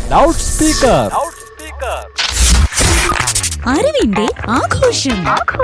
loud speaker അറിവിന്റെ ആഘോഷം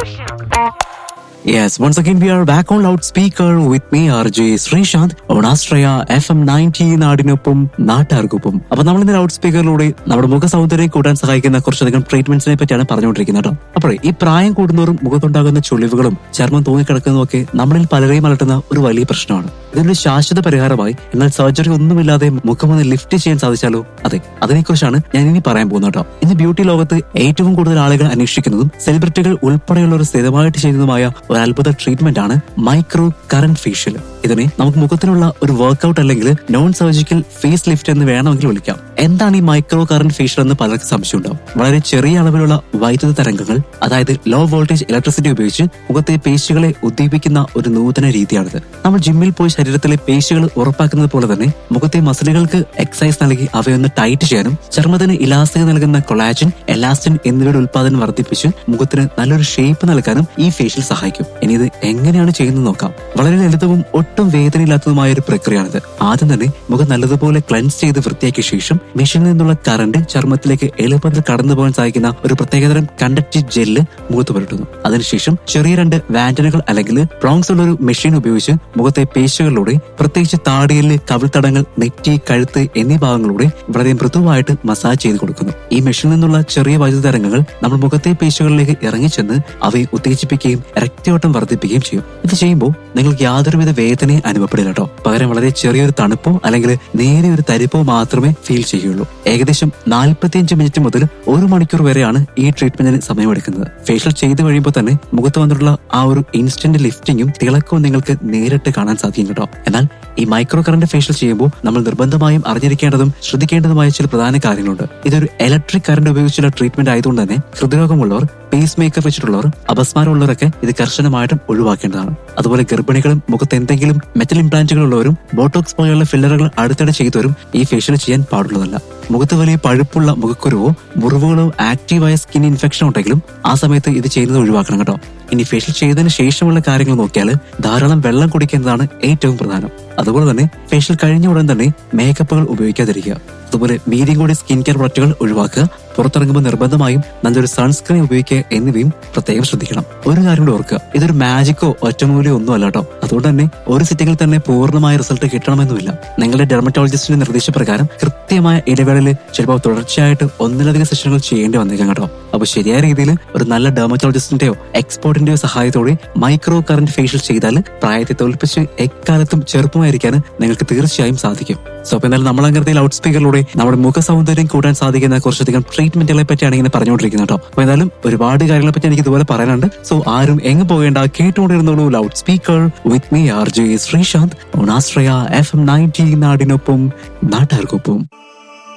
Yes, once again we are back on loudspeaker with me RJ Sreesanth on Astraya FM 90 നാടിനൊപ്പം നാട്ടാർക്കൊപ്പം അപ്പൊ നമ്മൾ ഇന്ന് ലൗഡ് സ്പീക്കറിലൂടെ നമ്മുടെ മുഖ സൗന്ദര്യം കൂട്ടാൻ സഹായിക്കുന്ന കുറച്ചധികം ട്രീറ്റ്മെന്റ്സിനെ പറ്റിയാണ് പറഞ്ഞുകൊണ്ടിരിക്കുന്നത് കേട്ടോ അപ്പോഴേ ഈ പ്രായം കൂടുന്നോറും മുഖത്തുണ്ടാകുന്ന ചുളിവുകളും ചർമ്മം തൂങ്ങിക്കിടക്കുന്നതും ഒക്കെ നമ്മളിൽ പലരെയും അലട്ടുന്ന ഒരു വലിയ പ്രശ്നമാണ് ഇതിനൊരു ശാശ്വത പരിഹാരമായി എന്നാൽ സർജറി ഒന്നുമില്ലാതെ മുഖമൊന്ന് ലിഫ്റ്റ് ചെയ്യാൻ സാധിച്ചാലോ അതെ അതിനെക്കുറിച്ചാണ് ഞാൻ ഇനി പറയാൻ പോകുന്നത് കേട്ടോ ഇന്ന് ബ്യൂട്ടി ലോകത്ത് ഏറ്റവും കൂടുതൽ ആളുകൾ അന്വേഷിക്കുന്നതും സെലിബ്രിറ്റികൾ ഉൾപ്പെടെയുള്ളവർ സ്ഥിരമായിട്ട് ചെയ്യുന്നതുമായ ഒരു അത്ഭുത ട്രീറ്റ്മെന്റ് ആണ് മൈക്രോ കറന്റ് ഫേഷ്യൽ ഇതിനെ നമുക്ക് മുഖത്തിനുള്ള ഒരു വർക്ക്ഔട്ട് അല്ലെങ്കിൽ നോൺ സർജിക്കൽ ഫേസ് ലിഫ്റ്റ് എന്ന് വേണമെങ്കിൽ വിളിക്കാം എന്താണ് ഈ മൈക്രോ കറന്റ് ഫേഷ്യൽ എന്ന് പലർക്കും സംശയം ഉണ്ടാവും വളരെ ചെറിയ അളവിലുള്ള വൈദ്യുത തരംഗങ്ങൾ അതായത് ലോ വോൾട്ടേജ് ഇലക്ട്രിസിറ്റി ഉപയോഗിച്ച് മുഖത്തെ പേശികളെ ഉദ്ദീപിക്കുന്ന ഒരു നൂതന രീതിയാണിത് നമ്മൾ ജിമ്മിൽ പോയി ശരീരത്തിലെ പേശികൾ ഉറപ്പാക്കുന്നത് പോലെ തന്നെ മുഖത്തെ മസിലുകൾക്ക് എക്സസൈസ് നൽകി അവയൊന്ന് ടൈറ്റ് ചെയ്യാനും ചർമ്മത്തിന് ഇലാസ്തിക നൽകുന്ന കൊളാജിൻ എലാസ്റ്റിൻ എന്നിവയുടെ ഉൽപാദനം വർദ്ധിപ്പിച്ച് മുഖത്തിന് നല്ലൊരു ഷേപ്പ് നൽകാനും ഈ ഫേഷ്യൽ സഹായിക്കും ഇനി ഇത് എങ്ങനെയാണ് ചെയ്യുന്നത് നോക്കാം വളരെ ലളിതവും ഒട്ടും വേദനയില്ലാത്തതുമായ ഒരു പ്രക്രിയയാണിത് ആദ്യം തന്നെ മുഖം നല്ലതുപോലെ ക്ലൻസ് ചെയ്ത് വൃത്തിയാക്കിയ ശേഷം മെഷീനിൽ നിന്നുള്ള കറണ്ട് ചർമ്മത്തിലേക്ക് എളുപ്പത്തിൽ കടന്നു പോകാൻ സഹായിക്കുന്ന ഒരു പ്രത്യേകതരം കണ്ടക്റ്റീവ് ജെല്ല് മുഖത്ത് പുരട്ടുന്നു അതിനുശേഷം ചെറിയ രണ്ട് വാൻഡനുകൾ അല്ലെങ്കിൽ പ്രോങ്സ് ഉള്ള ഒരു മെഷീൻ ഉപയോഗിച്ച് മുഖത്തെ പേശികളിലൂടെ പ്രത്യേകിച്ച് താടിയല് കവിൾത്തടങ്ങൾ നെറ്റി കഴുത്ത് എന്നീ ഭാഗങ്ങളിലൂടെ വളരെ മൃദുവായിട്ട് മസാജ് ചെയ്ത് കൊടുക്കുന്നു ഈ മെഷീനിൽ നിന്നുള്ള ചെറിയ വൈദ്യുത തരംഗങ്ങൾ നമ്മൾ മുഖത്തെ പേശികളിലേക്ക് ഇറങ്ങിച്ചെന്ന് അവയെ ഉത്തേജിപ്പിക്കുകയും രക്തയോട്ടം വർദ്ധിപ്പിക്കുകയും ചെയ്യും ഇത് ചെയ്യുമ്പോൾ നിങ്ങൾക്ക് യാതൊരുവിധ വേദനയും അനുഭവപ്പെടില്ല കേട്ടോ പകരം വളരെ ചെറിയൊരു തണുപ്പോ അല്ലെങ്കിൽ നേരെ ഒരു തരിപ്പോ മാത്രമേ ഫീൽ ചെയ്യുള്ളൂ ഏകദേശം നാൽപ്പത്തിയഞ്ച് മിനിറ്റ് മുതൽ ഒരു മണിക്കൂർ വരെയാണ് ഈ ട്രീറ്റ്മെന്റിന് സമയമെടുക്കുന്നത് ഫേഷ്യൽ ചെയ്ത് കഴിയുമ്പോൾ തന്നെ മുഖത്ത് വന്നിട്ടുള്ള ആ ഒരു ഇൻസ്റ്റന്റ് ലിഫ്റ്റിങ്ങും തിളക്കവും നിങ്ങൾക്ക് നേരിട്ട് കാണാൻ സാധിക്കും കേട്ടോ എന്നാൽ ഈ മൈക്രോ കറന്റ് ഫേഷ്യൽ ചെയ്യുമ്പോൾ നമ്മൾ നിർബന്ധമായും അറിഞ്ഞിരിക്കേണ്ടതും ശ്രദ്ധിക്കേണ്ടതുമായ ചില പ്രധാന കാര്യങ്ങളുണ്ട് ഇതൊരു ഇലക്ട്രിക് കറന്റ് ഉപയോഗിച്ചുള്ള ട്രീറ്റ്മെന്റ് ആയതുകൊണ്ട് തന്നെ ഹൃദ്രോഗമുള്ളവർ പേസ് മേക്കർ വെച്ചിട്ടുള്ളവർ അപസ്മാരമുള്ളവരൊക്കെ ഇത് കർശനമായിട്ടും ഒഴിവാക്കേണ്ടതാണ് അതുപോലെ ഗർഭിണികളും മുഖത്ത് എന്തെങ്കിലും മെറ്റൽ ഇംപ്ലാന്റുകൾ ഉള്ളവരും ബോട്ടോക്സ് പോലെയുള്ള ഫില്ലറുകൾ അടുത്തിടെ ചെയ്തവരും ഈ ഫേഷ്യൽ ചെയ്യാൻ പാടുള്ളതല്ല മുഖത്ത് വലിയ പഴുപ്പുള്ള മുഖക്കുരുവോ മുറിവുകളോ ആക്റ്റീവായ സ്കിൻ ഇൻഫെക്ഷൻ ഉണ്ടെങ്കിലും ആ സമയത്ത് ഇത് ചെയ്യുന്നത് ഒഴിവാക്കണം കേട്ടോ ഇനി ഫേഷ്യൽ ചെയ്തതിന് ശേഷമുള്ള കാര്യങ്ങൾ നോക്കിയാൽ ധാരാളം വെള്ളം കുടിക്കുന്നതാണ് ഏറ്റവും പ്രധാനം അതുപോലെ തന്നെ ഫേഷ്യൽ കഴിഞ്ഞ ഉടൻ തന്നെ മേക്കപ്പുകൾ ഉപയോഗിക്കാതിരിക്കുക അതുപോലെ വീര്യം കൂടി സ്കിൻ കെയർ പ്രൊഡക്റ്റുകൾ ഒഴിവാക്കുക പുറത്തിറങ്ങുമ്പോൾ നിർബന്ധമായും നല്ലൊരു സൺസ്ക്രീൻ ഉപയോഗിക്കുക എന്നിവയും പ്രത്യേകം ശ്രദ്ധിക്കണം ഒരു കാര്യം കൂടി ഓർക്കുക ഇതൊരു മാജിക്കോ ഒറ്റമൂലിയോ ഒന്നും അല്ല കേട്ടോ അതുകൊണ്ട് തന്നെ ഒരു സിറ്റിങ്ങിൽ തന്നെ പൂർണ്ണമായ റിസൾട്ട് കിട്ടണമെന്നുമില്ല നിങ്ങളുടെ ഡെർമറ്റോളജിസ്റ്റിന്റെ നിർദ്ദേശപ്രകാരം കൃത്യമായ ഇടവേളയിൽ ചിലപ്പോൾ തുടർച്ചയായിട്ട് ഒന്നിലധികം സെഷനുകൾ ചെയ്യേണ്ടി വന്നേക്കാം കേട്ടോ അപ്പൊ ശരിയായ രീതിയിൽ ഒരു നല്ല ഡെർമറ്റോളജിസ്റ്റിന്റെയോ എക്സ്പോർട്ടിന്റെയോ സഹായത്തോടെ മൈക്രോ കറന്റ് ഫേഷ്യൽ ചെയ്താൽ പ്രായത്തെ തോൽപ്പിച്ച് എക്കാലത്തും ചെറുപ്പമായിരിക്കാൻ നിങ്ങൾക്ക് തീർച്ചയായും സാധിക്കും സോ അപ്പൊ എന്തായാലും നമ്മൾ അങ്ങനത്തെ ലൗഡ് സ്പീക്കറിലൂടെ നമ്മുടെ മുഖ സൗന്ദര്യം കൂടാൻ സാധിക്കുന്ന കുറച്ചധികം ട്രീറ്റ്മെന്റുകളെ പറ്റിയാണ് ഇങ്ങനെ പറഞ്ഞുകൊണ്ടിരിക്കുന്നത് കേട്ടോ അപ്പൊ എന്തായാലും ഒരുപാട് കാര്യങ്ങളെ പറ്റി എനിക്ക് ഇതുപോലെ പറയാനുണ്ട് സോ ആരും എങ്ങ് പോകേണ്ട കേട്ടുകൊണ്ടിരുന്നോളൂ loud speaker with me R J Sreesanth ഓണാശ്രയ എഫ് എം നയൻറ്റി നാടിനൊപ്പം നാട്ടുകാർക്കൊപ്പം